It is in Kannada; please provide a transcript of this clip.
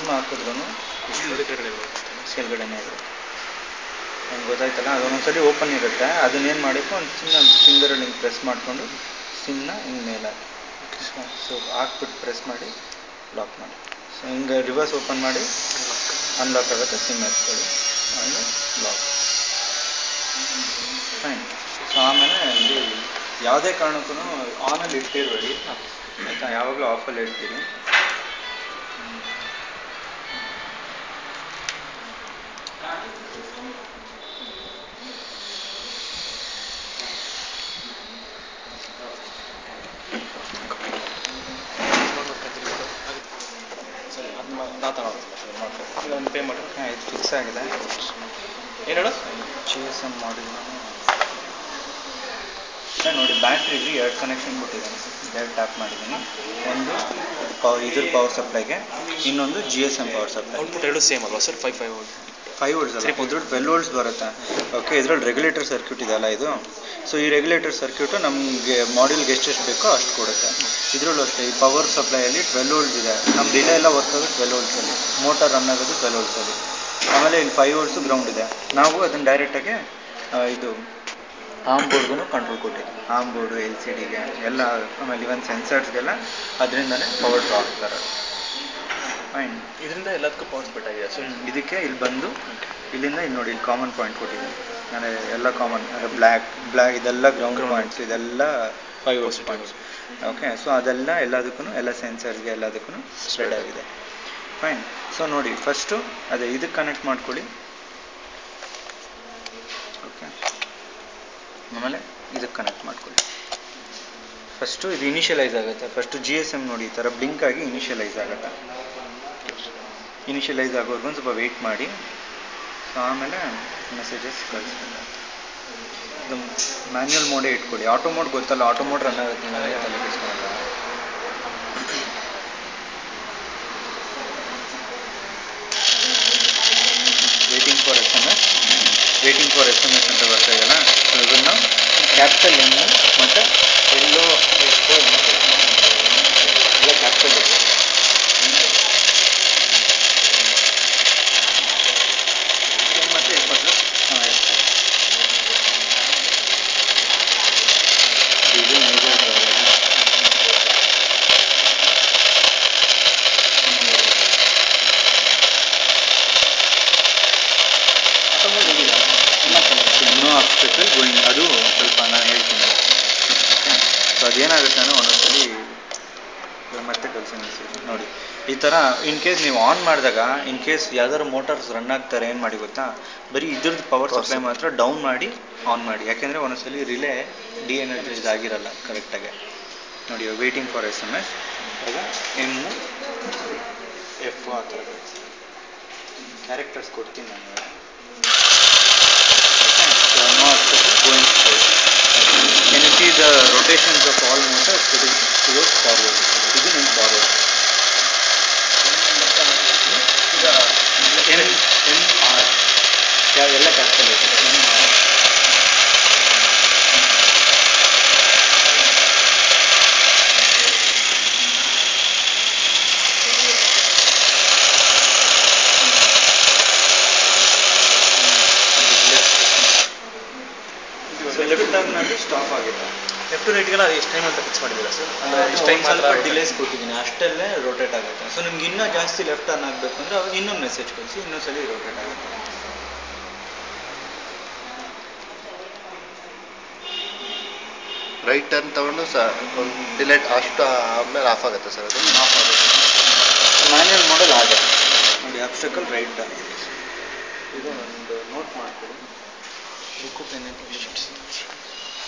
ಸಿಮ್ ಹಾಕಿದ್ರು ಕೆಳಗಡೆನೇ ಇರುತ್ತೆ ನಂಗೆ ಗೊತ್ತಾಯ್ತಲ್ಲ ಅದು ಒಂದೊಂದ್ಸಲಿ ಓಪನ್ ಇರುತ್ತೆ ಅದನ್ನೇನು ಮಾಡಬೇಕು ಒಂದು ಚಿನ್ನ ಫಿಂಗರಲ್ಲಿ ಹಿಂಗೆ ಪ್ರೆಸ್ ಮಾಡಿಕೊಂಡು ಸಿಮ್ನ ಹಿಂಗೆ ಮೇಲೆ ಸೊ ಹಾಕ್ಬಿಟ್ಟು ಪ್ರೆಸ್ ಮಾಡಿ ಲಾಕ್ ಮಾಡಿ ಸೊ ಹಿಂಗೆ ರಿವರ್ಸ್ ಓಪನ್ ಮಾಡಿ ಅನ್ಲಾಕ್ ಆಗುತ್ತೆ ಸಿಮ್ ಎತ್ಕೊಳ್ಳಿ ಆಮೇಲೆ ಲಾಕ್ ಫೈನ್ ಸೊ ಆಮೇಲೆ ಇಲ್ಲಿ ಯಾವುದೇ ಕಾರಣಕ್ಕೂ ಆನಲ್ಲಿ ಇಟ್ಟಿರಬೇಡಿ ಆಯಿತಾ ಯಾವಾಗಲೂ ಆಫಲ್ಲಿ ಇಡ್ತೀರಿ ಒಂದು ಪೇ ಮಾಡಿ ಹಾಂ ಇದು ಫಿಕ್ಸ್ ಆಗಿದೆ ಏನು ಹೇಳು ಜಿ ಎಸ್ ಎಮ್ ಮಾಡಿಲ್ಲ ನೋಡಿ ಬ್ಯಾಟ್ರಿಗೆ ಎರಡು ಕನೆಕ್ಷನ್ ಕೊಟ್ಟಿದ್ದೀನಿ ಎರಡು ಟ್ಯಾಪ್ ಮಾಡಿದ್ದೀನಿ ಒಂದು ಪವರ್ ಇದ್ರ ಪವರ್ ಸಪ್ಲೈಗೆ ಇನ್ನೊಂದು G S M power supply output ಎರಡು ಸೇಮ್ ಅಲ್ವಾ sir five five five volts ಅಲ್ಲ ಇದ್ರಲ್ಲಿ ಟ್ವೆಲ್ ವೋಲ್ಟ್ಸ್ ಬರುತ್ತೆ ಓಕೆ ಇದ್ರಲ್ಲಿ ರೆಗ್ಯುಲೇಟರ್ ಸರ್ಕ್ಯೂಟ್ ಇದೆಯಲ್ಲ ಇದು ಸೊ ಈ ರೆಗ್ಯುಲೇಟರ್ ಸರ್ಕ್ಯೂಟು ನಮಗೆ ಮಾಡ್ಯೂಲ್ಗೆ ಎಷ್ಟೆಷ್ಟು ಬೇಕೋ ಅಷ್ಟು ಕೊಡುತ್ತೆ ಇದರಲ್ಲೂ ಅಷ್ಟೇ ಈ ಪವರ್ ಸಪ್ಲೈಯಲ್ಲಿ ಟ್ವೆಲ್ ವೋಲ್ಟ್ಸ್ ಇದೆ ನಮ್ಮ ರಿಲೇ ಎಲ್ಲ ವರ್ಕ್ ಆಗೋದು ಟ್ವೆಲ್ ವೋಲ್ಟ್ಸಲ್ಲಿ ಮೋಟರ್ ರನ್ ಆಗೋದು ಟ್ವೆಲ್ ವೋಲ್ಟ್ಸಲ್ಲಿ ಆಮೇಲೆ ಇಲ್ಲಿ ಫೈವ್ ವೋಲ್ಟ್ಸು ಗ್ರೌಂಡ್ ಇದೆ ನಾವು ಅದನ್ನು ಡೈರೆಕ್ಟಾಗಿ ಇದು ಆಮ್ ಬೋರ್ಡ್ಗೂ ಕಂಟ್ರೋಲ್ ಕೊಟ್ಟಿದ್ವಿ ಆಮ್ ಬೋರ್ಡು ಎಲ್ ಸಿ ಡಿಗೆ ಎಲ್ಲ ಆಮೇಲೆ ಇವನ್ ಸೆನ್ಸರ್ಸ್ಗೆಲ್ಲ ಅದರಿಂದನೇ ಪವರ್ ಡ್ರಾ ಆಗ್ತಾರೆ ಫೈನ್ ಇದರಿಂದ ಎಲ್ಲದಕ್ಕೂ ಪವರ್ ಸ್ಪೆಟ್ ಆಗಿದೆ ಸರ್ ಇದಕ್ಕೆ ಇಲ್ಲಿ ಬಂದು ಇಲ್ಲಿಂದ ಇಲ್ಲಿ ನೋಡಿ ಇಲ್ಲಿ ಕಾಮನ್ ಪಾಯಿಂಟ್ ಕೊಟ್ಟಿದ್ದೀನಿ ನಾನು ಎಲ್ಲ ಕಾಮನ್ ಬ್ಲ್ಯಾಕ್ ಬ್ಲ್ಯಾಕ್ ಇದೆಲ್ಲ ಗ್ರೌಂಡ್ ಪಾಯಿಂಟ್ಸ್ ಇದೆಲ್ಲ ಫೈವ್ ವರ್ಸ್ ಪಾಯಿಂಟ್ಸ್ ಓಕೆ ಸೊ ಅದೆಲ್ಲ ಎಲ್ಲದಕ್ಕೂ ಎಲ್ಲ ಸೆನ್ಸರ್ಸ್ಗೆ ಎಲ್ಲದಕ್ಕೂ ಸ್ಪ್ರೆಡ್ ಆಗಿದೆ ಫೈನ್ ಸೊ ನೋಡಿ ಫಸ್ಟು ಅದೇ ಇದಕ್ಕೆ ಕನೆಕ್ಟ್ ಮಾಡ್ಕೊಳ್ಳಿ ಓಕೆ ಆಮೇಲೆ ಇದಕ್ಕೆ ಕನೆಕ್ಟ್ ಮಾಡ್ಕೊಳ್ಳಿ ಫಸ್ಟು ಇದು ಇನಿಷಿಯಲೈಸ್ ಆಗುತ್ತೆ ಫಸ್ಟು ಜಿ ಎಸ್ ಎಮ್ ನೋಡಿ ಈ ಥರ ಬ್ಲಿಂಕ್ ಆಗಿ ಇನಿಷಿಯಲೈಸ್ ಆಗುತ್ತೆ ಇನಿಷಿಯಲೈಸ್ ಆಗೋರ್ಗು ಒಂದು ಸ್ವಲ್ಪ ವೆಯ್ಟ್ ಮಾಡಿ ಸೊ ಆಮೇಲೆ ಮೆಸೇಜಸ್ ಕಳಿಸ್ಬೇಕು ಇದು ಮ್ಯಾನ್ಯಲ್ ಮೋಡೇ ಇಟ್ಕೊಳ್ಳಿ ಆಟೋ ಮೋಡ್ ಗೊತ್ತಲ್ಲ ಆಟೋ ಮೋಡ್ ರನ್ ಆಗುತ್ತೆ ನನಗೆ ತಲೆ ಕೆಡಿಸ್ಕೊಳಲ್ಲ waiting for S M S waiting for S M S ಅಂತ ಬರ್ತಾ ಇದೆಯಲ್ಲ ಸೊ ಇದನ್ನು ಕ್ಯಾಪಿಟಲ್ ಎಮ್ ಮತ್ತು ಎಲ್ಲೋ ಎಷ್ಟೋ ಎಲ್ಲ ಕ್ಯಾಪಿಟಲ್ ಮತ್ತೆ ಎಪ್ಪತ್ತು ಹಾಂ ಎಪ್ಪತ್ತು ಇದು ಮೇಜರ್ ಇನ್ನೂ ಆಬ್ಸ್ಟಕಲ್ ಗೋಯಿಂಗ್ ಅದು ಸ್ವಲ್ಪ ನಾನು ಹೇಳ್ತೀನಿ ಸೊ ಅದೇನಾಗುತ್ತೆ ಅಂದರೆ ಒಂದೊಂದ್ಸಲಿ ಇವಾಗ ಮತ್ತೆ ಕಳಿಸಿ ಮೆಸೇಜ್ ನೋಡಿ ಈ ಥರ ಇನ್ ಕೇಸ್ ನೀವು ಆನ್ ಮಾಡಿದಾಗ ಇನ್ ಕೇಸ್ ಯಾವ್ದಾದ್ರು ಮೋಟಾರ್ಸ್ ರನ್ ಆಗ್ತಾರೆ ಏನು ಮಾಡಿ ಗೊತ್ತಾ ಬರೀ ಇದ್ರದ್ದು ಪವರ್ ಸಪ್ಲೈ ಮಾತ್ರ ಡೌನ್ ಮಾಡಿ ಆನ್ ಮಾಡಿ ಯಾಕೆಂದರೆ ಒಂದೊಂದ್ಸಲಿ ರಿಲೇ ಡಿ ಎನರ್ಜೈಸ್ ಆಗಿರಲ್ಲ ಕರೆಕ್ಟಾಗಿ ನೋಡಿ waiting for S M S ಇವಾಗ ಎಮ್ಮು ಎಫ್ ಆ ಥರ ಕ್ಯಾರೆಕ್ಟರ್ಸ್ ಕೊಡ್ತೀನಿ ನಾನು ಇವಾಗ. Okay, so no obstacle going straight. Can you see the rotations of all motors getting towards forward? ಇದು ನಿಮ್ಮ forward. ಎಮ್ ಎಮ್ ಆರ್ ಎಲ್ಲ capital M R so left ಟರ್ನಲ್ಲಿ ಸ್ಟಾಪ್ ಆಗಿದೆ ಲೆಫ್ಟ್ ರೈಟ್ಗೆಲ್ಲ ಅದು ಎಷ್ಟು ಟೈಮ್ ಅಂತ ಫಿಕ್ಸ್ ಮಾಡಿದ್ದೀರಾ ಸರ್ ಅಂದರೆ ಅಂದ್ರೆ ಇಷ್ಟು ಟೈಮ್ ಸ್ವಲ್ಪ ಮಾತ್ರ ಡಿಲೇಸ್ ಕೊಟ್ಟಿದ್ದೀನಿ ಅಷ್ಟಲ್ಲೇ ರೋಟೇಟ್ ಆಗುತ್ತೆ ಸೊ ನಿಮ್ಗೆ ಇನ್ನೂ ಜಾಸ್ತಿ ಲೆಫ್ಟ್ ಟರ್ನ್ ಆಗಬೇಕು ಅಂದರೆ ಅವಾಗ ಇನ್ನೊಂದು ಮೆಸೇಜ್ ಕಳಿಸಿ ಇನ್ನೊಂದ್ಸಲಿ ರೋಟೇಟ್ ಆಗುತ್ತೆ ರೈಟ್ ಟರ್ನ್ ತಗೊಂಡು ಸ ಒಂದು ಡಿಲೇಟ್ ಅಷ್ಟು ಆಮೇಲೆ ಆಫ್ ಆಗುತ್ತೆ ಸರ್ ಅದು ಆಫ್ ಆಗುತ್ತೆ ಮ್ಯಾನ್ಯಲ್ ಮಾಡಲ್ ಹಾಗೆ ನೋಡಿ ಅಬ್ಸ್ಟಕಲ್ ರೈಟ್ ಟರ್ನ್ ಇದು ಒಂದು ನೋಟ್ ಮಾಡ್ಕೊಳ್ಳಿ ಬುಕ್ಕು ಪೆನ್